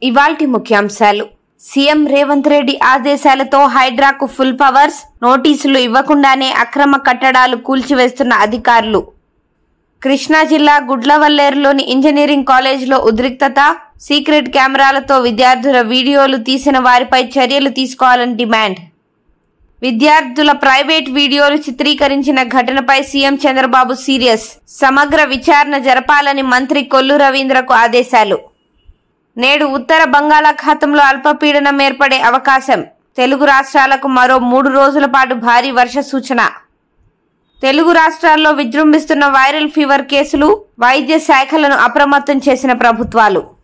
ఇవాల్టి ముఖ్యాంశాలు సీఎం రేవంత్ రెడ్డి ఆదేశాలతో హైడ్రాకు ఫుల్ పవర్స్ నోటీసులు ఇవ్వకుండానే అక్రమ కట్టడాలు కూల్చివేస్తున్న అధికారులు కృష్ణా జిల్లా గుడ్లవల్లేరులోని ఇంజనీరింగ్ కాలేజీలో ఉద్రిక్తత సీక్రెట్ కెమెరాలతో విద్యార్థుల వీడియోలు తీసిన వారిపై చర్యలు తీసుకోవాలని డిమాండ్ విద్యార్థుల ప్రైవేట్ వీడియోలు చిత్రీకరించిన ఘటనపై సీఎం చంద్రబాబు సీరియస్ సమగ్ర విచారణ జరపాలని మంత్రి కొల్లు రవీంద్రకు ఆదేశాలు నేడు ఉత్తర బంగాళాఖాతంలో అల్పపీడనం ఏర్పడే అవకాశం తెలుగు రాష్ట్రాలకు మరో మూడు రోజుల పాటు భారీ వర్ష సూచన తెలుగు రాష్ట్రాల్లో విజృంభిస్తున్న వైరల్ ఫీవర్ కేసులు వైద్య శాఖలను అప్రమత్తం చేసిన ప్రభుత్వాలు